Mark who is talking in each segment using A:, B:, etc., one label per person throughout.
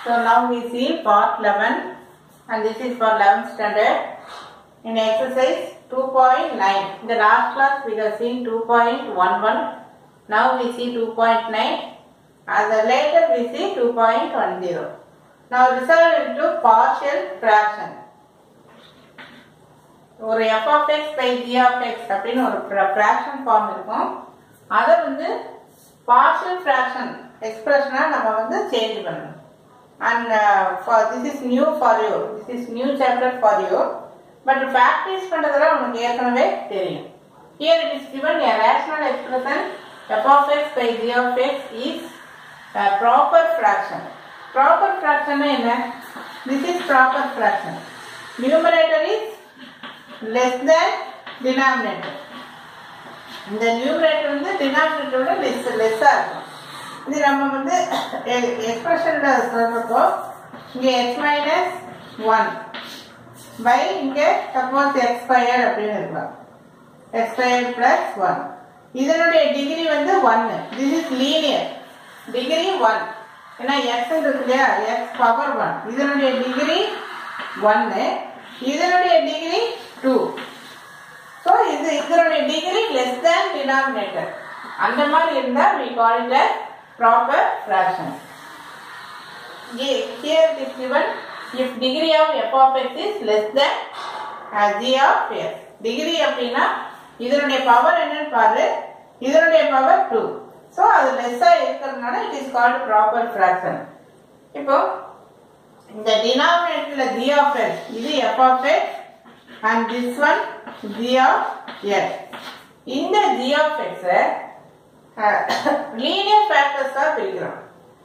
A: So now we see part 11 and this is for 11th standard. In exercise 2.9, in the last class we have seen 2.11. Now we see 2.9 and the later we see 2.10. Now resolve into partial fraction. ஒரு F of X by G of X அப்படின்னு ஒரு fraction form இருக்கும் அதை வந்து partial fraction எக்ஸ்பிரஷனாக நம்ம வந்து change பண்ணணும் and for this is new for you this is new chapter for you but practice பண்ணுறதுலாம் உனக்கு ஏற்கனவே தெரியும் here it is given a rational expression f of x by g of x is a proper fraction proper fraction என்ன this is proper fraction numerator is less than denominator இந்த numerator வந்து டினாமினேட்டரோட less லெஸ்ஸாக இருக்கும் இது நம்ம வந்து எக்ஸ்பிரஷனில் சொல்கிறப்போ இங்கே எக்ஸ் மைனஸ் ஒன் பை இங்கே சப்போஸ் எக்ஸ் ஸ்கொயர் அப்படின்னு இருக்கலாம் எக்ஸ் ஸ்கொயர் ப்ளஸ் ஒன் இதனுடைய டிகிரி வந்து ஒன்று this is linear degree one ஏன்னா எக்ஸ் இருக்கு இல்லையா எக்ஸ் பவர் ஒன் இதனுடைய டிகிரி ஒன்று இதனுடைய டிகிரி டூ ஸோ இது இதனுடைய டிகிரி லெஸ் தேன் டினாமினேட்டர் அந்த மாதிரி இருந்தால் we call it a proper fraction. Here it is given if degree of f of x is less than uh, g of x. Degree அப்படின்னா இதனுடைய power என்னன்னு பாரு இதனுடைய பவர் டூ ஸோ அது லெஸ்ஸாக இருக்கிறதுனால it is called proper fraction இப்போ இந்த டினாமினேட்டர்ல g of x இது f of x and this one g of x இந்த g of x லீனியர் ஃபேக்டர்ஸா பிரிக்கிறோம்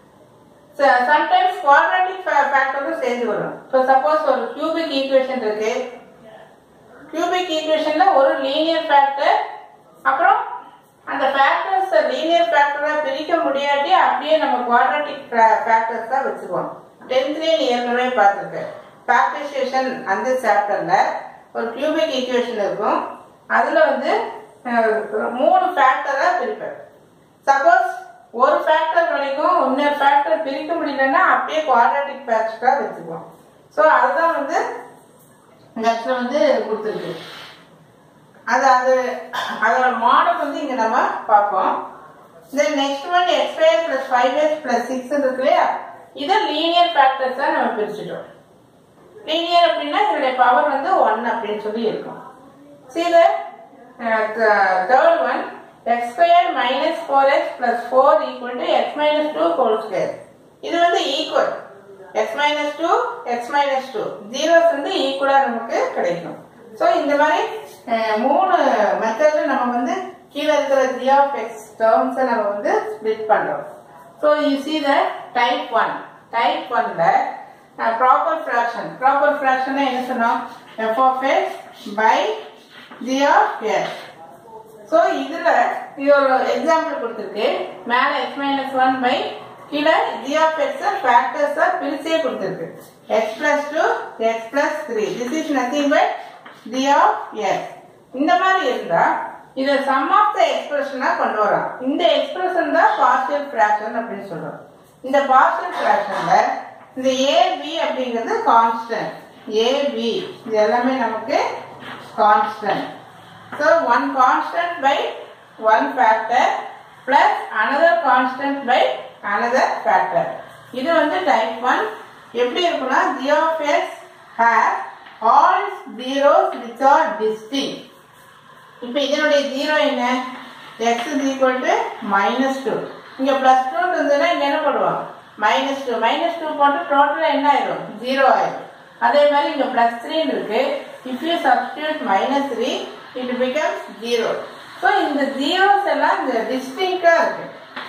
A: சம்டைம்ஸ் குவாட்ராட்டிக் ஃபேக்டரும் சேர்ந்து வரும் இப்போ சப்போஸ் ஒரு கியூபிக் ஈக்குவேஷன் இருக்கு கியூபிக் ஈக்குவேஷன்ல ஒரு லீனியர் ஃபேக்டர் அப்புறம் அந்த ஃபேக்டர்ஸ் லீனியர் ஃபேக்டரா பிரிக்க முடியாட்டி அப்படியே நம்ம குவாட்ராட்டிக் ஃபேக்டர்ஸ் தான் வச்சுக்குவோம் டென்த்லேயே நீ ஏற்கனவே பார்த்துருக்கேன் ஃபேக்டரைசேஷன் அந்த சாப்டர்ல ஒரு கியூபிக் ஈக்குவேஷன் இருக்கும் அதுல வந்து அஹ், மூணு ஃபேக்டரா பிரிப்பேன் சப்போஸ் ஒரு ஃபேக்டர் வரைக்கும் இன்னொரு ஃபேக்டர் பிரிக்க முடியலன்னா அப்படியே குவாட்ராட்டிக் ஃபேக்டரா வச்சுக்குவோம் ஸோ அதுதான் வந்து இந்த இடத்துல வந்து கொடுத்துருக்கு அது அது அதோட மாடல் வந்து இங்க நம்ம பார்ப்போம் then next one X square plus five X plus six இருக்கு இல்லையா இதை லீனியர் ஃபேக்டர்ஸா நம்ம பிரிச்சுட்டோம் லீனியர் அப்படின்னா இதனுடைய பவர் வந்து ஒன் அப்படின்னு சொல்லி இருக்கும் see the uh, the third one x squared minus 4x plus 4 equal to x minus 2 whole square இது வந்து equal x minus 2 x minus 2 ஜீரோஸ் வந்து ஈக்குவலா நமக்கு கிடைக்கும் ஸோ இந்த மாதிரி அஹ், மூணு மெத்தட்ல நம்ம வந்து கீழே இருக்கிற g of x டேர்ம்ஸை நம்ம வந்து ஸ்ப்ளிட் பண்றோம் so you see the type one type ஒன்ல ப்ராப்பர் ஃப்ராக்ஷன் ப்ராப்பர் ஃப்ராக்ஷன் என்ன சொன்னோம் f of x by g of x ஸோ இதுல இது ஒரு எக்ஸாம்பிள் கொடுத்துருக்கு மேல x மைனஸ் ஒன் பை கீழே g of x ஃபேக்டர்ஸா பிரிச்சே கொடுத்துருக்கு x plus two X plus three this is nothing but g of x இந்த மாதிரி இருந்தா இதை சம் ஆஃப் த எக்ஸ்பிரஷனா கொண்டு வரோம் இந்த எக்ஸ்பிரஷன் தான் பார்ஷியல் ஃபிராக்ஷன் அப்படின்னு சொல்றோம் இந்த பார்ஷியல் ஃபிராக்ஷன்ல இந்த ஏ பி அப்படிங்கிறது கான்ஸ்டன்ட் ஏ பி இது எல்லாமே நமக்கு constant so one constant by one factor plus another constant by another factor இது வந்து டைப் ஒன் எப்படி இருக்குன்னா g of x has all zeros which are distinct இப்போ இதனுடைய ஜீரோ என்ன x is equal to minus two இங்கே plus two இருந்ததுன்னா இங்கே என்ன போடுவோம் மைனஸ் டூ மைனஸ் டூ போட்டு டோட்டலாக என்ன ஆயிரும் ஜீரோ ஆயிரும் அதே மாதிரி இங்கே ப்ளஸ் த்ரீன்னு இருக்கு if you substitute minus three it becomes zero so இந்த ஜீரோஸ் எல்லாம் இந்த டிஸ்டிங்காக இருக்கு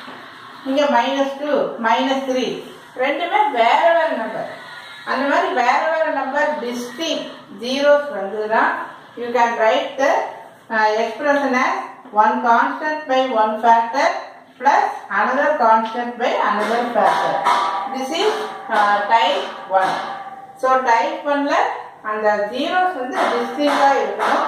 A: இங்கே மைனஸ் டூ மைனஸ் த்ரீ ரெண்டுமே வேற வேற நம்பர் அந்த மாதிரி வேற வேற நம்பர் டிஸ்டிங் ஜீரோஸ் வந்ததுன்னா you can write the expression as one constant by one factor plus another constant by another factor this is type one so type ஒன்ல அந்த ஜீரோஸ் வந்து டிஸ்டிங்காக இருக்கணும்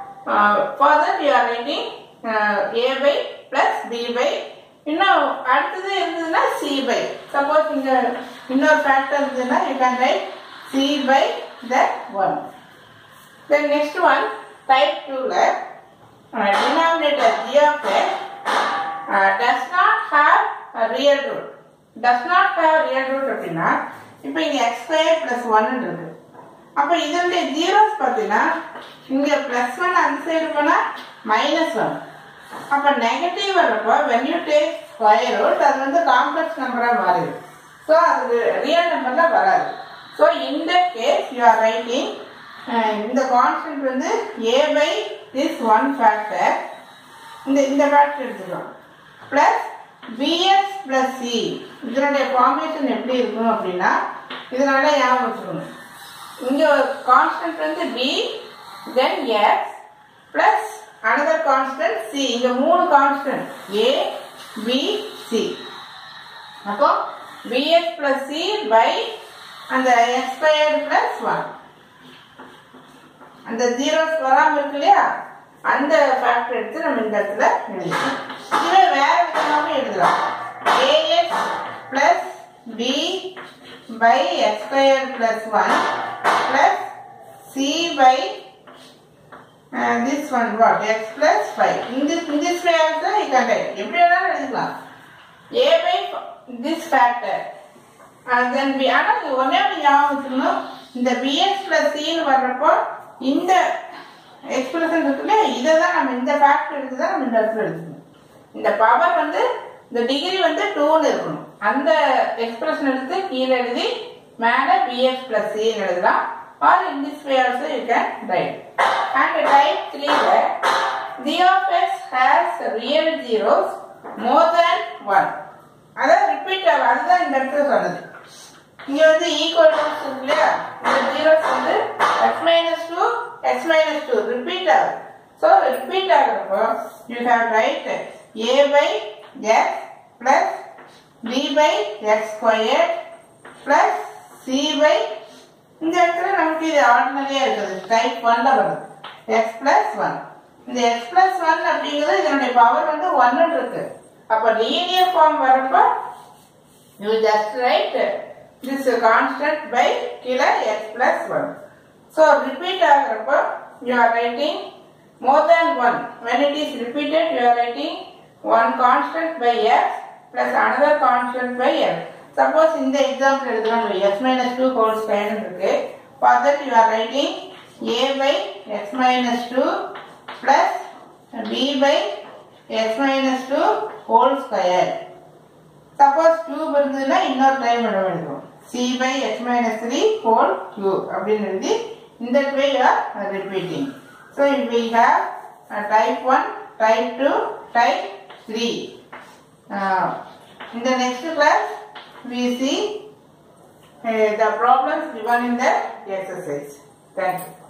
A: for that you are writing A by plus B by இன்னும் அடுத்தது இருந்ததுன்னா C by suppose இங்க இன்னொரு ஃபேக்டர் இருந்ததுன்னா you can write C by the one then next one type டூவில் denominator G of X does not have real root does not have real root அப்படின்னா இப்போ இங்கே எக்ஸ் ஸ்கொயர் ப்ளஸ் ஒன்னு இருக்கு அப்போ இதனுடைய ஜீரோஸ் பார்த்தீங்கன்னா இங்கே ப்ளஸ் ஒன் அந்த சைடு போனால் மைனஸ் ஒன் அப்போ நெகட்டிவ் வர்றப்போ when you take square root அது வந்து காம்ப்ளெக்ஸ் நம்பராக மாறிடும் ஸோ அது ரியல் நம்பரில் வராது ஸோ இந்த கேஸ் யூ ஆர் ரைட்டிங் இந்த கான்ஸ்டன்ட் வந்து A by this one factor இந்த இந்த ஃபேக்டர் எடுத்துக்கலாம் ப்ளஸ் பிஎஸ் ப்ளஸ் சி இதனுடைய ஃபார்மேஷன் எப்படி இருக்கும் அப்படின்னா இதனால ஞாபகம் வச்சுக்கணும் இங்கே கான்ஸ்டன்ட் வந்து B then X plus another constant C இங்கே மூணு கான்ஸ்டன்ட் ஏ பி சி அப்போ பிஎஸ் ப்ளஸ் சி பை அந்த எக்ஸ் ஸ்கொயர்டு ப்ளஸ் ஒன் அந்த ஜீரோஸ் வராமல் இருக்கு இல்லையா அந்த ஃபேக்டர் எடுத்து நம்ம இந்த இடத்துல எழுதிக்கலாம் இதுவே வேற விதமாகவும் எழுதலாம் AS plus B by X square plus one plus C by this one what X plus five இந்த this way also you can write எப்படி வேணாலும் எழுதிக்கலாம் A by this factor then B ஆனால் இது ஒன்றே ஒன்று ஞாபகம் வச்சுக்கணும் இந்த பிஎஸ் பிளஸ் சின்னு வர்றப்போ இந்த எக்ஸ்பிரஷன் இருக்குல்ல இதை தான் நம்ம இந்த ஃபேக்டர் எடுத்து தான் நம்ம இந்த இடத்துல எடுக்கணும் இந்த பவர் வந்து இந்த டிகிரி வந்து டூன்னு இருக்கணும் அந்த எக்ஸ்பிரஷன் எடுத்து கீழே எழுதி மேலே பிஎஸ் பிளஸ் சின்னு எழுதலாம் or in this way also you can write and type த்ரீல G of X has real zeros more than one அதான் ரிப்பீட் ஆகும் அதுதான் இந்த இடத்துல சொன்னது இங்க வந்து ஈக்குவல் ரூட்ஸ் இருக்கு இல்லையா இந்த ஜீரோஸ் வந்து X minus two X minus two repeat ஆகுது ஸோ ரிப்பீட் ஆகுறப்போ you have write A by X plus B by X square plus C by இந்த இடத்துல நமக்கு இது ஆர்டினரியா இருக்குது டைப் ஒன்ல வருது எக்ஸ் பிளஸ் ஒன் இந்த எக்ஸ் பிளஸ் ஒன் அப்படிங்கிறது இதனுடைய பவர் வந்து ஒன்னு இருக்கு அப்போ லீனியர் ஃபார்ம் வரப்போ you just write this constant by kila x plus 1. So repeat ஆகிறப்போ you are writing more than 1. When it is repeated you are writing one constant by x plus another constant by x. Suppose இந்த example எழுதுறோம் x minus 2 whole square இருக்கு. For that you are writing a by x minus 2 plus b by x minus 2 whole square. Suppose cube இருந்ததுன்னா இன்னொரு time எழுத வேண்டும் C by X minus three whole cube அப்படின்னு எழுதி இந்த way are repeating so we have type one type two type three in the next class we see uh, the problems given in the exercise thank you